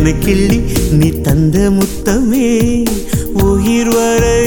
என்னை கிள்ளி நீ தந்த முத்தமே உயிர் வரை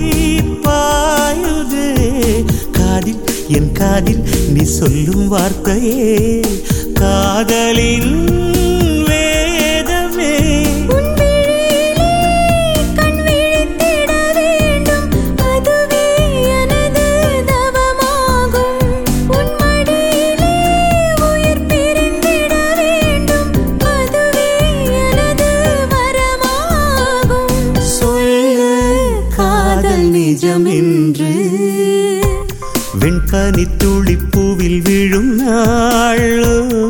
பாயுதே காதில் என் காதில் நீ சொல்லும் வார்த்தையே காதலின் வேதமே உன் விழியிலே கண் விழித்திட வேண்டும் அதுவே எனது தவமாகும் உன் மடியிலே உயிர் பிரிந்திட வேண்டும் அதுவே எனது வரமாகும் சொல்ல காதல் நிஜம் என்று வெண்பனி துளிப்பூவில் விழும் நாளோ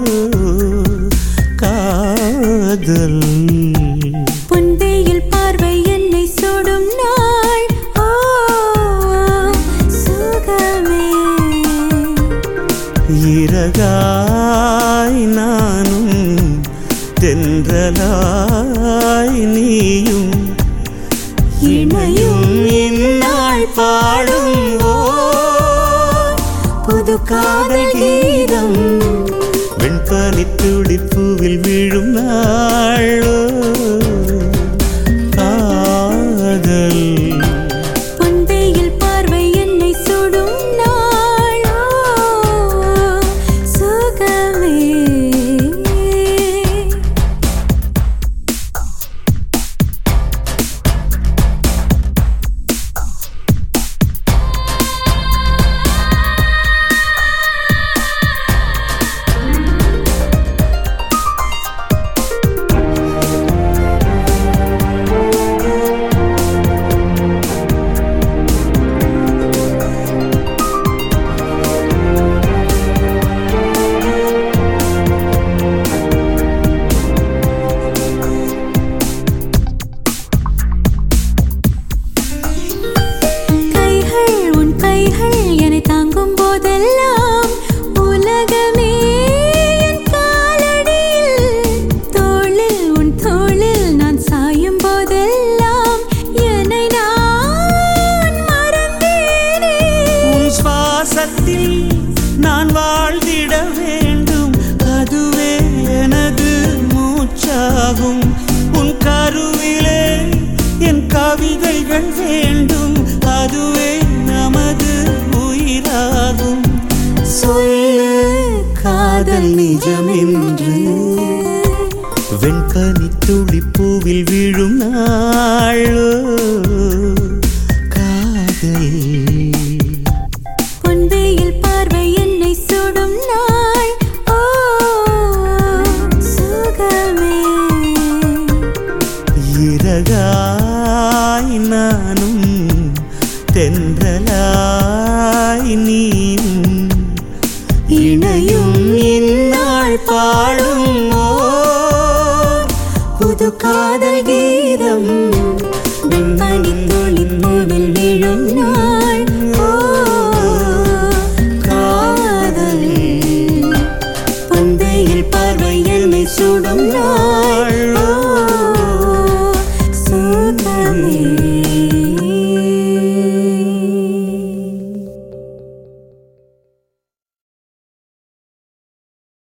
காதல் பொன்வேயில் பார்வை என்னை சுடும் நாள் ஓ சுகமே இறகாய் நானும் தென்றலாய் நீயும் இணையும் இந்நாள் பாடும் ஓ புது காதல் கீதம் வெண்பனி துளிப்பூவில் விழும் நாளோ காதல் பொன்வேயில் பார்வை என்னை சுடும் நாள் ஓ சுகமே கைகள் உன் கைகள் என்னை தாங்கும் போதெல்லாம் உலகமே என் காலடியில் தோளில் உன் தோளில் நான் சாயும் போதெல்லாம் என்னை நான் மறந்தேனே உன் சுவாசத்தில் நான் வாழ்ந்திட வேண்டும் அதுவே எனது மூச்சாகும் உன் கருவிலே என் கவிதைகள் வேண்டும் அதுவே நமது உயிராகும் சொல்ல காதல் நிஜம் என்று வெண்பனி துளிப்பூவில் விழும் நாளோ காதல் பொன்வேயில் பார்வை என்னை சுடும் நாள் ஓ சுகமே இறகாய் நானும் தென்றலாய் நீயும் இணையும் இந்நாள் பாடும் ஓ புது காதல் கீதம்